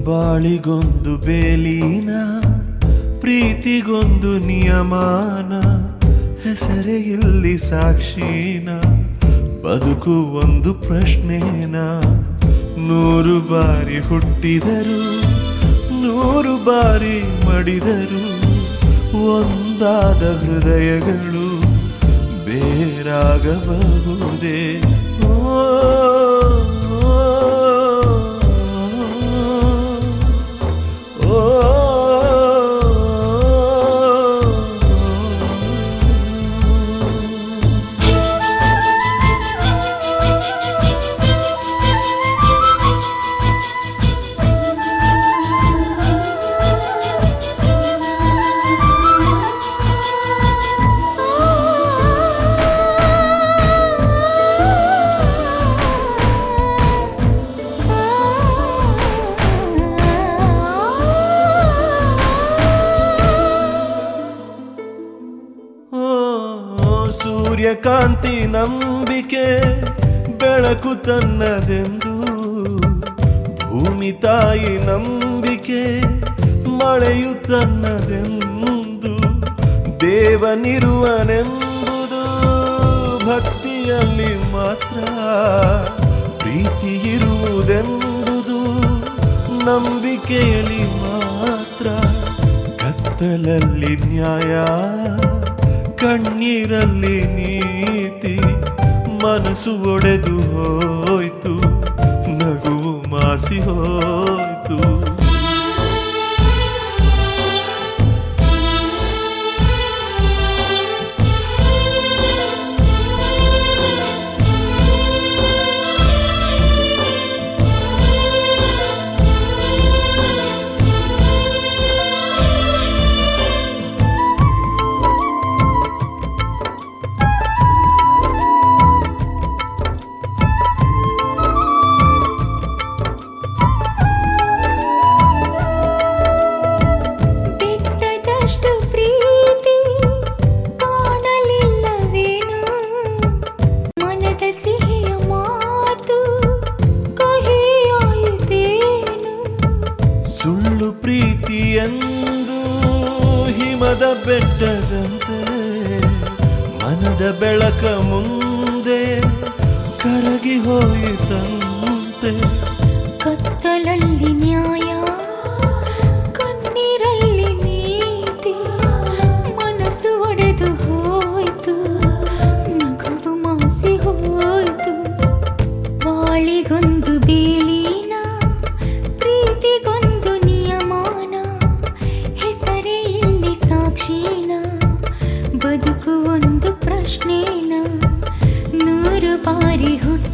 ಬಾಳಿಗೊಂದು ಬೇಲಿನ ಪ್ರೀತಿಗೊಂದು ನಿಯಮಾನ ಹೆಸರೇ ಇಲ್ಲಿ ಸಾಕ್ಷಿನ ಬದುಕು ಒಂದು ಪ್ರಶ್ನೆನ ನೂರು ಬಾರಿ ಹುಟ್ಟಿದರು ನೂರು ಬಾರಿ ಮಡಿದರು ಒಂದಾದ ಹೃದಯಗಳು ಬೇರಾಗಬಹುದೇ ಓ, ಓ, ಓ. ಓ ಸೂರ್ಯಕಾಂತಿ ನಂಬಿಕೆ ಬೆಳಕು ತನ್ನದೆಂದು ಭೂಮಿ ತಾಯಿ ನಂಬಿಕೆ ಮಳೆಯು ತನ್ನದೆಂದು ದೇವನಿರುವನೆಂಬುದು ಭಕ್ತಿಯಲ್ಲಿ ಮಾತ್ರ ಪ್ರೀತಿ ಇರುವುದೆಂಬುದು ನಂಬಿಕೆಯಲ್ಲಿ ಮಾತ್ರ ಕತ್ತಲಲ್ಲಿ ನ್ಯಾಯ ಕಣ್ಣೀರಲ್ಲಿ ನೀತಿ ಮನಸ್ಸು ಒಡೆದು ಹೋಯ್ತು ನಗುವು ಮಾಸಿ ಹೋಯ್ತು ಬೆಟ್ಟದಷ್ಟು ಪ್ರೀತಿ ಕಾಣಲಿಲ್ಲವೇನು ಮನದ ಸಿಹಿಯ ಮಾತು ಕಹಿಯಾಯಿತೇನು ಸುಳ್ಳು ಪ್ರೀತಿ ಎಂದು ಹಿಮದ ಬೆಟ್ಟದಂತೆ ಮನದ ಬೆಳಕ ಮುಂದೆ ಕರಗಿ ಹೋಯಿತಂತೆ ಕತ್ತಲಲ್ಲಿ ನ್ಯಾಯ ಕಣ್ಣೀರಲ್ಲಿ ನೀತಿ ಮನಸ್ಸು ಒಡೆದು ಹೋಯ್ತು ನಗುವು ಮಾಸಿ ಹೋಯ್ತು ಬಾಳಿಗೊಂದು ಬೇಲಿನ ಪ್ರೀತಿಗೊಂದು ನಿಯಮಾನ ಹೆಸರೇ ಇಲ್ಲಿ ಸಾಕ್ಷಿನ ಬದುಕು ಒಂದು ಪ್ರಶ್ನೆನ ನೂರು ಬಾರಿ ಹುಟ್ಟ